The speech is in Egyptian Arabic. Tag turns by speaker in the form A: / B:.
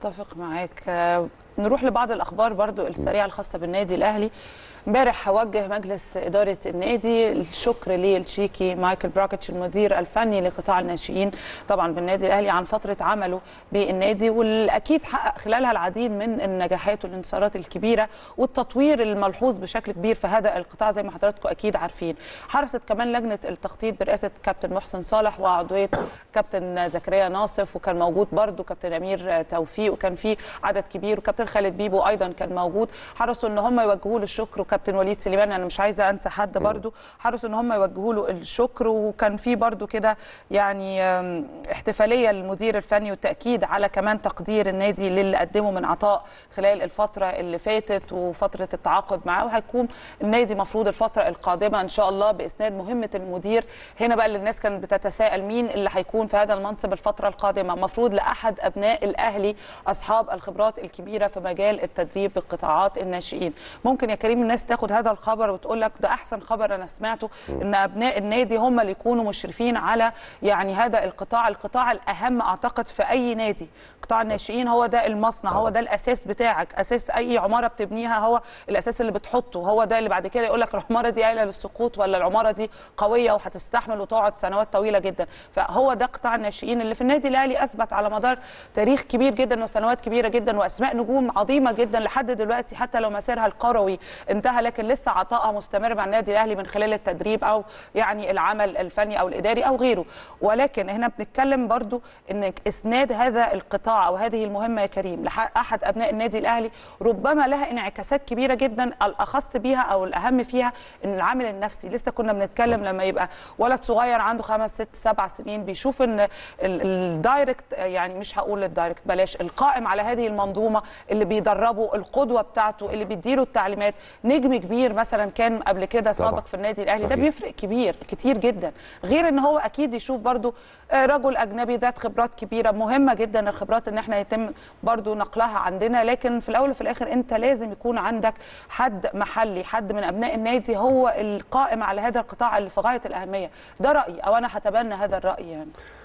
A: اتفق معاك آه، نروح لبعض الاخبار برضو السريعه الخاصه بالنادي الاهلي امبارح وجه مجلس اداره النادي الشكر للشيكي مايكل براكيتش المدير الفني لقطاع الناشئين طبعا بالنادي الاهلي عن فتره عمله بالنادي والاكيد حقق خلالها العديد من النجاحات والانتصارات الكبيره والتطوير الملحوظ بشكل كبير في هذا القطاع زي ما حضراتكم اكيد عارفين حرصت كمان لجنه التخطيط برئاسه كابتن محسن صالح وعضويه كابتن زكريا ناصف وكان موجود برضو كابتن امير توفيق وكان في عدد كبير وكابتن خالد بيبو ايضا كان موجود حرصوا ان هم يوجهوا له الشكر وكابتن وليد سليمان انا مش عايزه انسى حد برضو حرصوا ان هم يوجهوا له الشكر وكان في برضو كده يعني آم، احتفاليه للمدير الفني والتاكيد على كمان تقدير النادي للي قدمه من عطاء خلال الفتره اللي فاتت وفتره التعاقد معاه وهيكون النادي مفروض الفتره القادمه ان شاء الله باسناد مهمه المدير هنا بقى اللي الناس كانت بتتساءل مين اللي هيكون في هذا المنصب الفتره القادمه مفروض لاحد ابناء الاهلي اصحاب الخبرات الكبيره في مجال التدريب بقطاعات الناشئين ممكن يا كريم الناس تاخد هذا الخبر وتقول لك ده احسن خبر انا سمعته ان ابناء النادي هم اللي يكونوا مشرفين على يعني هذا القطاع القطاع الاهم اعتقد في اي نادي قطاع الناشئين هو ده المصنع هو ده الاساس بتاعك اساس اي عماره بتبنيها هو الاساس اللي بتحطه هو ده اللي بعد كده يقول لك العماره دي قايله للسقوط ولا العماره دي قويه وهتستحمل وتقعد سنوات طويله جدا فهو ده قطاع الناشئين اللي في النادي الاهلي اثبت على مدار تاريخ كبير جدا وسنوات كبيره جدا واسماء نجوم عظيمه جدا لحد دلوقتي حتى لو مسيرها الكروي انتهى لكن لسه عطائها مستمر مع النادي الاهلي من خلال التدريب او يعني العمل الفني او الاداري او غيره ولكن هنا بنتكلم برضو ان اسناد هذا القطاع او هذه المهمه يا كريم لاحد ابناء النادي الاهلي ربما لها انعكاسات كبيره جدا الاخص بيها او الاهم فيها ان العامل النفسي لسه كنا بنتكلم لما يبقى ولد صغير عنده خمس ست سبع سنين بيشوف ان ال- الدايركت يعني مش هقول الدايركت بلاش القائم على هذه المنظومه اللي بيدربه القدوه بتاعته اللي بيديله التعليمات نجم كبير مثلا كان قبل كده
B: طبعاً.
A: سابق في النادي الاهلي ده
B: صحيح.
A: بيفرق كبير كتير جدا غير ان هو اكيد يشوف برضو آه، رجل اجنبي ذات خبرات كبيره مهمه جدا الخبرات ان احنا يتم برضو نقلها عندنا لكن في الاول وفي الاخر انت لازم يكون عندك حد محلي حد من ابناء النادي هو القائم على هذا القطاع اللي في غايه الاهميه ده رايي او انا هتبنى هذا الراي يعني